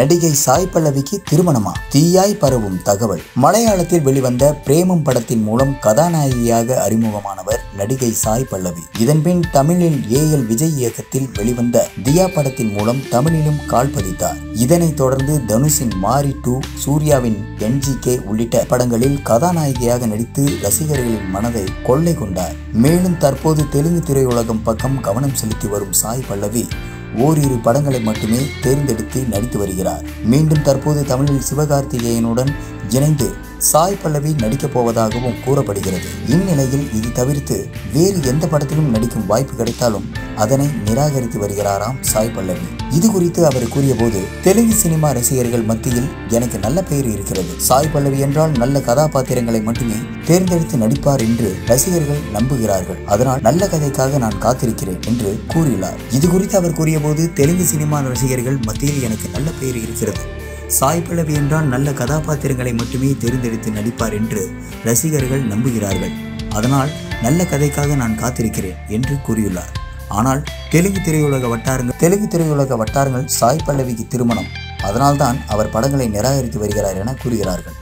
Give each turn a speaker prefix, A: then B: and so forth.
A: நடிகை சாய் பல்லவிக்கு திருமணமா தீயாய் பரவும் தகவல் மலையாளத்தில் வெளிவந்த பிரேமம் படத்தின் மூலம் கதாநாயகியாக அறிமுகமானவர் நடிகை சாய் பல்லவி இதன்பின் தமிழில் ஏ எல் விஜய் இயக்கத்தில் வெளிவந்த தியா படத்தின் மூலம் தமிழிலும் கால் பதித்தார் இதனைத் தொடர்ந்து தனுஷின் மாரி டூ சூர்யாவின் என்ஜிகே உள்ளிட்ட படங்களில் கதாநாயகியாக நடித்து ரசிகர்களின் மனதை கொள்ளை கொண்டார் மேலும் தற்போது தெலுங்கு திரையுலகம் பக்கம் கவனம் செலுத்தி வரும் சாய் பல்லவி ஓரிரு படங்களை மட்டுமே தேர்ந்தெடுத்து நடித்து வருகிறார் மீண்டும் தற்போது தமிழில் சிவகார்த்திகேயனுடன் இணைந்து சாய் பல்லவி நடிக்கப் போவதாகவும் கூறப்படுகிறது இந்நிலையில் இது தவிர்த்து வேறு எந்த படத்திலும் நடிக்கும் வாய்ப்பு கிடைத்தாலும் அதனை நிராகரித்து வருகிறாராம் சாய் பல்லவி இது குறித்து அவர் கூறியபோது தெலுங்கு சினிமா ரசிகர்கள் மத்தியில் எனக்கு நல்ல பெயர் இருக்கிறது சாய் பல்லவி என்றால் நல்ல கதாபாத்திரங்களை மட்டுமே தேர்ந்தெடுத்து நடிப்பார் என்று ரசிகர்கள் நம்புகிறார்கள் அதனால் நல்ல கதைக்காக நான் காத்திருக்கிறேன் என்று கூறியுள்ளார் இது குறித்து அவர் கூறியபோது தெலுங்கு சினிமா ரசிகர்கள் மத்தியில் எனக்கு நல்ல பெயர் இருக்கிறது சாய் பல்லவி என்றால் நல்ல கதாபாத்திரங்களை மட்டுமே தேர்ந்தெடுத்து நடிப்பார் என்று ரசிகர்கள் நம்புகிறார்கள் அதனால் நல்ல கதைக்காக நான் காத்திருக்கிறேன் என்று கூறியுள்ளார் ஆனால் தெலுங்கு திரையுலக வட்டாரங்கள் தெலுங்கு திரையுலக வட்டாரங்கள் சாய் பல்லவிக்கு திருமணம் அதனால்தான் அவர் படங்களை நிராகரித்து வருகிறார் என கூறுகிறார்கள்